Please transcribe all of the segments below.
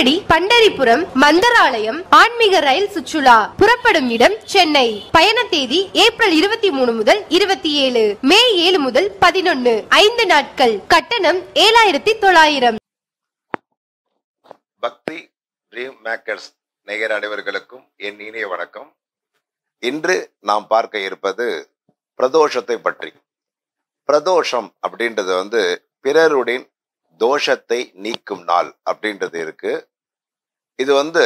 ஷீரடி பண்டரிபுரம் மந்தராலயம் ஆன்மீக ரயில் சுற்றுலா புறப்படும் இடம் சென்னை பயண தேதி ஏப்ரல் இருபத்தி மூணு முதல் இருபத்தி ஏழு மே ஏழு முதல் பதினொன்னு ஐந்து நாட்கள் கட்டணம் ஏழாயிரத்தி தொள்ளாயிரம் பக்தி ட்ரீம் மேக்கர்ஸ் நேயர் அனைவர்களுக்கும் என் இனிய வணக்கம் இன்று நாம் பார்க்க இருப்பது பிரதோஷத்தை பற்றி பிரதோஷம் அப்படின்றது வந்து பிறருடன் தோஷத்தை நீக்கும் நாள் அப்படின்றது இருக்கு இது வந்து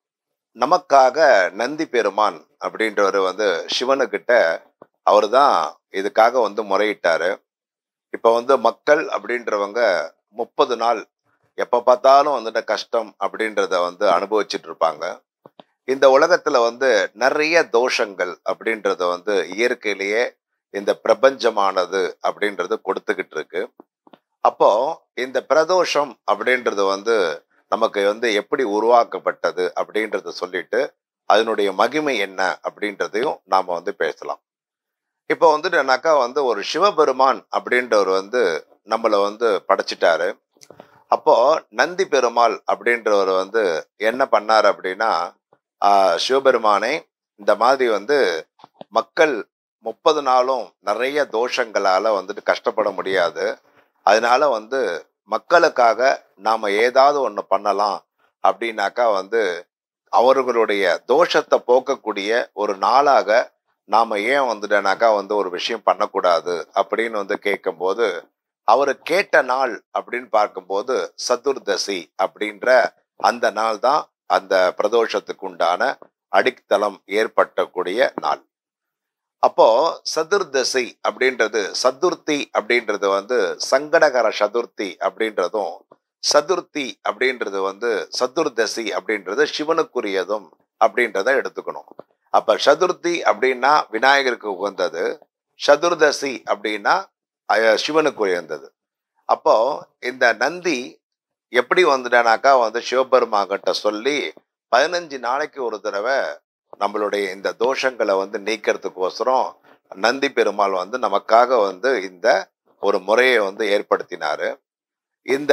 நமக்காக நந்தி பெருமான் அப்படின்றவர் வந்து சிவனுக்கிட்ட அவர் தான் இதுக்காக வந்து முறையிட்டாரு இப்போ வந்து மக்கள் அப்படின்றவங்க முப்பது நாள் எப்போ பார்த்தாலும் வந்துட்டு கஷ்டம் அப்படின்றத வந்து அனுபவிச்சுட்டு இருப்பாங்க இந்த உலகத்துல வந்து நிறைய தோஷங்கள் அப்படின்றத வந்து இயற்கையிலேயே இந்த பிரபஞ்சமானது அப்படின்றது கொடுத்துக்கிட்டு இருக்கு அப்போ இந்த பிரதோஷம் அப்படின்றது வந்து நமக்கு வந்து எப்படி உருவாக்கப்பட்டது அப்படின்றத சொல்லிட்டு அதனுடைய மகிமை என்ன அப்படின்றதையும் நாம வந்து பேசலாம் இப்போ வந்துட்டு என்னாக்கா வந்து ஒரு சிவபெருமான் அப்படின்றவர் வந்து நம்மளை வந்து படைச்சிட்டாரு அப்போ நந்தி பெருமாள் அப்படின்றவர் வந்து என்ன பண்ணார் அப்படின்னா ஆஹ் சிவபெருமானை இந்த மாதிரி வந்து மக்கள் முப்பது நாளும் நிறைய தோஷங்களால வந்துட்டு கஷ்டப்பட முடியாது அதனால வந்து மக்களுக்காக நாம ஏதாவது ஒன்று பண்ணலாம் அப்படின்னாக்கா வந்து அவர்களுடைய தோஷத்தை போக்கக்கூடிய ஒரு நாளாக நாம ஏன் வந்துட்டனாக்கா வந்து ஒரு விஷயம் பண்ணக்கூடாது அப்படின்னு வந்து கேட்கும்போது அவர் கேட்ட நாள் அப்படின்னு பார்க்கும்போது சதுர்தசி அப்படின்ற அந்த நாள் தான் அந்த பிரதோஷத்துக்கு உண்டான அடித்தளம் ஏற்பட்டக்கூடிய நாள் அப்போ சதுர்தசி அப்படின்றது சதுர்த்தி அப்படின்றது வந்து சங்கடகர சதுர்த்தி அப்படின்றதும் சதுர்த்தி அப்படின்றது வந்து சதுர்தசி அப்படின்றது சிவனுக்குரியதும் அப்படின்றத எடுத்துக்கணும் அப்ப சதுர்த்தி அப்படின்னா விநாயகருக்கு உகந்தது சதுர்தசி அப்படின்னா அஹ், சிவனுக்கு உயர்ந்தது அப்போ இந்த நந்தி எப்படி வந்துட்டானாக்கா வந்து சிவபெருமாகிட்ட சொல்லி பதினஞ்சு நாளைக்கு ஒரு தடவை நம்மளுடைய இந்த தோஷங்களை வந்து நீக்கிறதுக்கோசரம் நந்தி பெருமாள் வந்து நமக்காக வந்து இந்த ஒரு முறையை வந்து ஏற்படுத்தினாரு இந்த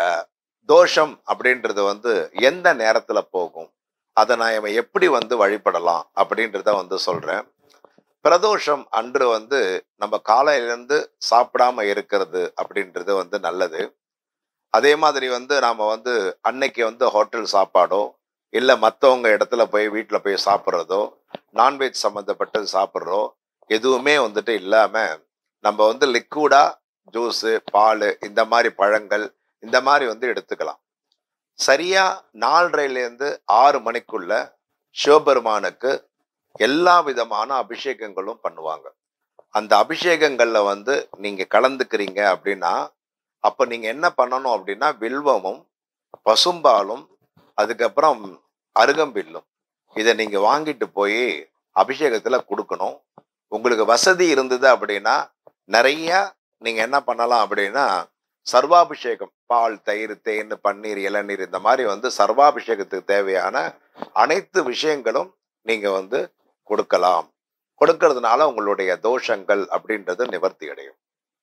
தோஷம் அப்படின்றது வந்து எந்த நேரத்துல போகும் அதை நான் இவன் எப்படி வந்து வழிபடலாம் அப்படின்றத வந்து சொல்றேன் பிரதோஷம் அன்று வந்து நம்ம காலையிலேருந்து சாப்பிடாம இருக்கிறது அப்படின்றது வந்து நல்லது அதே மாதிரி வந்து நாம வந்து அன்னைக்கு வந்து ஹோட்டல் சாப்பாடோ இல்லை மற்றவங்க இடத்துல போய் வீட்டில் போய் சாப்பிட்றதோ நான்வெஜ் சம்மந்தப்பட்டது சாப்பிட்றோ எதுவுமே வந்துட்டு இல்லாமல் நம்ம வந்து லிக்விடா ஜூஸு பால் இந்த மாதிரி பழங்கள் இந்த மாதிரி வந்து எடுத்துக்கலாம் சரியா நாலரைலேருந்து ஆறு மணிக்குள்ள சிவபெருமானுக்கு எல்லா விதமான அபிஷேகங்களும் பண்ணுவாங்க அந்த அபிஷேகங்கள்ல வந்து நீங்க கலந்துக்கிறீங்க அப்படின்னா அப்ப நீங்க என்ன பண்ணணும் அப்படின்னா வில்வமும் பசும்பாலும் அதுக்கப்புறம் அருகம்பில்லும் இதை நீங்க வாங்கிட்டு போய் அபிஷேகத்துல கொடுக்கணும் உங்களுக்கு வசதி இருந்தது அப்படின்னா நிறைய நீங்க என்ன பண்ணலாம் அப்படின்னா சர்வாபிஷேகம் பால் தயிர் தேன் பன்னீர் இளநீர் இந்த மாதிரி வந்து சர்வாபிஷேகத்துக்கு தேவையான அனைத்து விஷயங்களும் நீங்க வந்து கொடுக்கலாம் கொடுக்கறதுனால உங்களுடைய தோஷங்கள் அப்படின்றது நிவர்த்தி அடையும்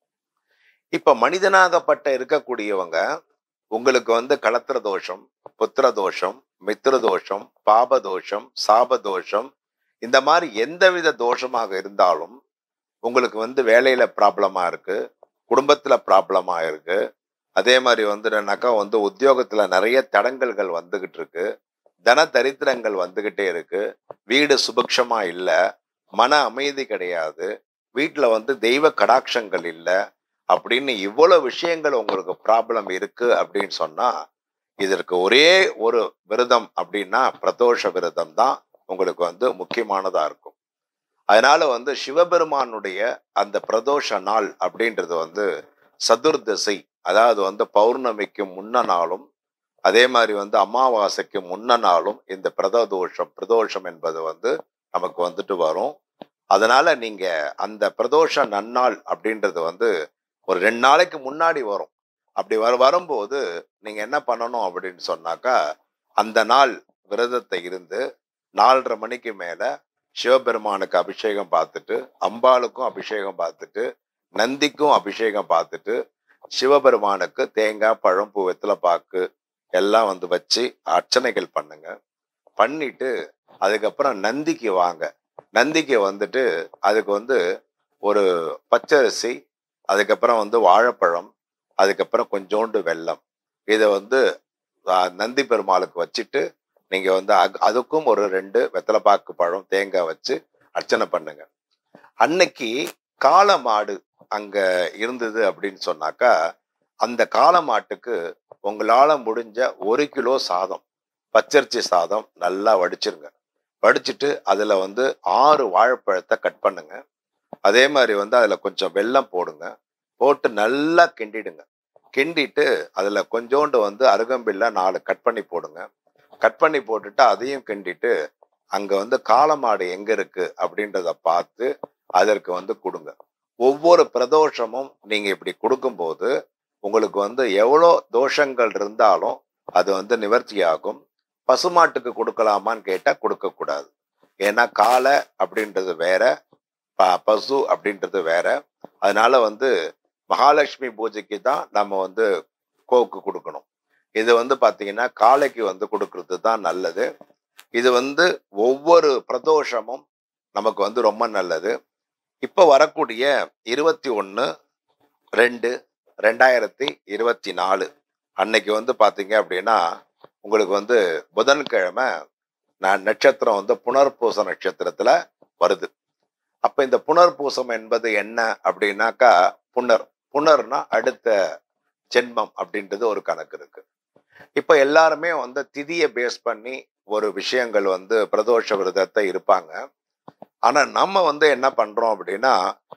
இப்ப மனிதனாகப்பட்ட இருக்கக்கூடியவங்க உங்களுக்கு வந்து களத்திர தோஷம் புத்திர தோஷம் மித்திர தோஷம் பாப தோஷம் சாப தோஷம் இந்த மாதிரி எந்தவித தோஷமாக இருந்தாலும் உங்களுக்கு வந்து வேலையில ப்ராப்ளமா இருக்கு குடும்பத்துல ப்ராப்ளமா இருக்கு அதே மாதிரி வந்து என்னன்னாக்கா வந்து உத்தியோகத்துல நிறைய தடங்கல்கள் வந்துகிட்டு இருக்கு தன தரித்திரங்கள் வந்துகிட்டே இருக்கு வீடு சுபிக்ஷமா இல்லை மன அமைதி கிடையாது வீட்டுல வந்து தெய்வ கடாட்சங்கள் இல்லை அப்படின்னு இவ்வளவு விஷயங்கள் உங்களுக்கு ப்ராப்ளம் இருக்கு அப்படின்னு சொன்னா இதற்கு ஒரே ஒரு விரதம் அப்படின்னா பிரதோஷ விரதம் தான் உங்களுக்கு வந்து முக்கியமானதா இருக்கும் அதனால வந்து சிவபெருமானுடைய அந்த பிரதோஷ நாள் அப்படின்றது வந்து சதுர்தசி அதாவது வந்து பௌர்ணமிக்கு முன்ன நாளும் அதே மாதிரி வந்து அமாவாசைக்கு முன்ன நாளும் இந்த பிரதோஷம் பிரதோஷம் என்பது வந்து நமக்கு வந்துட்டு வரும் அதனால நீங்க அந்த பிரதோஷ நன்னாள் அப்படின்றது வந்து ஒரு ரெண்டு நாளைக்கு முன்னாடி வரும் அப்படி வர வரும்போது நீங்க என்ன பண்ணணும் அப்படின்னு சொன்னாக்கா அந்த நாள் விரதத்தை இருந்து நாலரை மணிக்கு மேல சிவபெருமானுக்கு அபிஷேகம் பார்த்துட்டு அம்பாளுக்கும் அபிஷேகம் பார்த்துட்டு நந்திக்கும் அபிஷேகம் பார்த்துட்டு சிவபெருமானுக்கு தேங்காய் பழம் பூ வெத்தலை பாக்கு எல்லாம் வந்து வச்சு அர்ச்சனைகள் பண்ணுங்க பண்ணிட்டு அதுக்கப்புறம் நந்திக்கு வாங்க நந்திக்கு வந்துட்டு அதுக்கு வந்து ஒரு பச்சரிசி அதுக்கப்புறம் வந்து வாழைப்பழம் அதுக்கப்புறம் கொஞ்சோண்டு வெல்லம் இதை வந்து ஆ, நந்தி பெருமாளுக்கு வச்சுட்டு நீங்க வந்து அக்- அதுக்கும் ஒரு ரெண்டு வெத்தலைப்பாக்கு பழம் தேங்காய் வச்சு அர்ச்சனை பண்ணுங்க அன்னைக்கு காளை மாடு அங்க இருந்தது அப்படின்னு சொன்னாக்கா அந்த காளை மாட்டுக்கு உங்களால முடிஞ்ச ஒரு கிலோ சாதம் பச்சரிசி சாதம் நல்லா வடிச்சிருங்க வடிச்சிட்டு அதுல வந்து ஆறு வாழைப்பழத்தை கட் பண்ணுங்க அதே மாதிரி வந்து அதுல கொஞ்சம் வெல்லம் போடுங்க போட்டு நல்லா கிண்டிடுங்க கிண்டிட்டு அதுல கொஞ்சோண்டு வந்து அருகம்பில்ல நாலு கட் பண்ணி போடுங்க கட் பண்ணி போட்டுட்டு அதையும் கிண்டிட்டு அங்க வந்து காளமாடு எங்க இருக்கு அப்படின்றத பார்த்து அதற்கு வந்து கொடுங்க ஒவ்வொரு பிரதோஷமும் நீங்க இப்படி கொடுக்கும்போது உங்களுக்கு வந்து எவ்வளோ தோஷங்கள் இருந்தாலும் அது வந்து நிவர்த்தியாகும் பசுமாட்டுக்கு கொடுக்கலாமான்னு கேட்டா கொடுக்க கூடாது ஏன்னா காளை அப்படின்றது வேற ப- பசு அப்படின்றது வேற அதனால வந்து மகாலட்சுமி பூஜைக்கு தான் நம்ம வந்து கோவுக்கு கொடுக்கணும் இது வந்து பாத்தீங்கன்னா காளைக்கு வந்து கொடுக்கறது தான் நல்லது இது வந்து ஒவ்வொரு பிரதோஷமும் நமக்கு வந்து ரொம்ப நல்லது இப்போ வரக்கூடிய இருபத்தி ஒன்று ரெண்டு ரெண்டாயிரத்தி இருபத்தி நாலு அன்னைக்கு வந்து பாத்தீங்க அப்படின்னா உங்களுக்கு வந்து புதன்கிழமை நான் நட்சத்திரம் வந்து புனர்பூச நட்சத்திரத்துல வருது அப்ப இந்த புனர்பூசம் என்பது என்ன அப்படின்னாக்கா புனர் புனர்னா அடுத்த ஜென்மம் அப்படின்றது ஒரு கணக்கு இருக்கு இப்ப எல்லாருமே வந்து திதியை பேஸ் பண்ணி ஒரு விஷயங்கள் வந்து பிரதோஷ விரதத்தை இருப்பாங்க ஆனா நம்ம வந்து என்ன பண்றோம் அப்படின்னா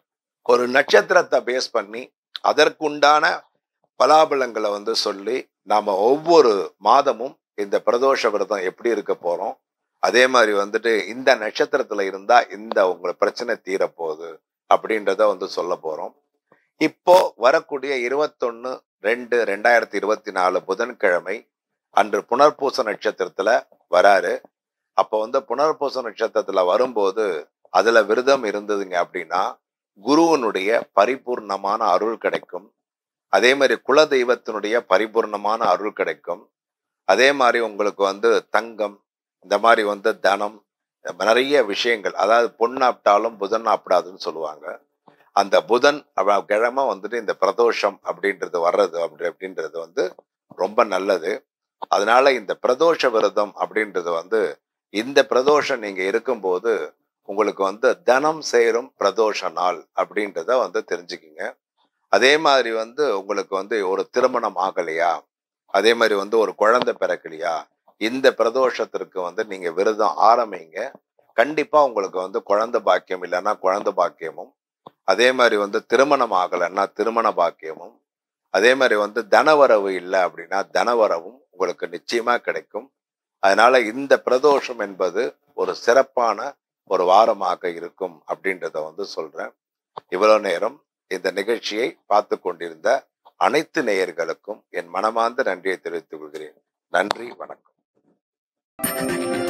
ஒரு நட்சத்திரத்தை பேஸ் பண்ணி அதற்குண்டான பலாபலங்களை வந்து சொல்லி நாம ஒவ்வொரு மாதமும் இந்த பிரதோஷ விரதம் எப்படி இருக்க போறோம் அதே மாதிரி வந்துட்டு இந்த நட்சத்திரத்துல இருந்தா இந்த உங்களை பிரச்சனை தீரப்போகுது அப்படின்றத வந்து சொல்ல போறோம் இப்போ வரக்கூடிய இருபத்தொன்னு ரெண்டு ரெண்டாயிரத்தி இருபத்தி நாலு புதன்கிழமை அன்று புனர்பூச நட்சத்திரத்துல வராரு அப்போ வந்து புனர்பூச நட்சத்திரத்துல வரும்போது அதுல விரதம் இருந்ததுங்க அப்படின்னா குருவனுடைய பரிபூர்ணமான அருள் கிடைக்கும் அதே மாதிரி குல தெய்வத்தினுடைய பரிபூர்ணமான அருள் கிடைக்கும் அதே மாதிரி உங்களுக்கு வந்து தங்கம் இந்த மாதிரி வந்து தனம் நிறைய விஷயங்கள் அதாவது பொண்ணாப்டாலும் புதன் ஆப்டாதுன்னு சொல்லுவாங்க அந்த புதன் அவ- கிழமை வந்துட்டு இந்த பிரதோஷம் அப்படின்றது வர்றது அப்படி அப்படின்றது வந்து ரொம்ப நல்லது அதனால இந்த பிரதோஷ விரதம் அப்படின்றது வந்து இந்த பிரதோஷம் நீங்க இருக்கும்போது உங்களுக்கு வந்து தனம் சேரும் பிரதோஷ நாள் அப்படின்றத வந்து தெரிஞ்சுக்கிங்க அதே மாதிரி வந்து உங்களுக்கு வந்து ஒரு திருமணம் ஆகலையா அதே மாதிரி வந்து ஒரு குழந்தை பிறக்கலையா இந்த பிரதோஷத்திற்கு வந்து நீங்க விரதம் ஆரம்பிங்க கண்டிப்பா உங்களுக்கு வந்து குழந்தை பாக்கியம் இல்லைன்னா குழந்தை பாக்கியமும் அதே மாதிரி வந்து திருமணம் ஆகலைன்னா திருமண பாக்கியமும் அதே மாதிரி வந்து தனவரவு இல்லை அப்படின்னா தனவரவும் உங்களுக்கு நிச்சயமா கிடைக்கும் அதனால இந்த பிரதோஷம் என்பது ஒரு சிறப்பான ஒரு வாரமாக இருக்கும் அப்படின்றத வந்து சொல்றேன் இவ்வளவு நேரம் இந்த நிகழ்ச்சியை பார்த்து கொண்டிருந்த அனைத்து நேயர்களுக்கும் என் மனமார்ந்த நன்றியை தெரிவித்துக் கொள்கிறேன் நன்றி வணக்கம்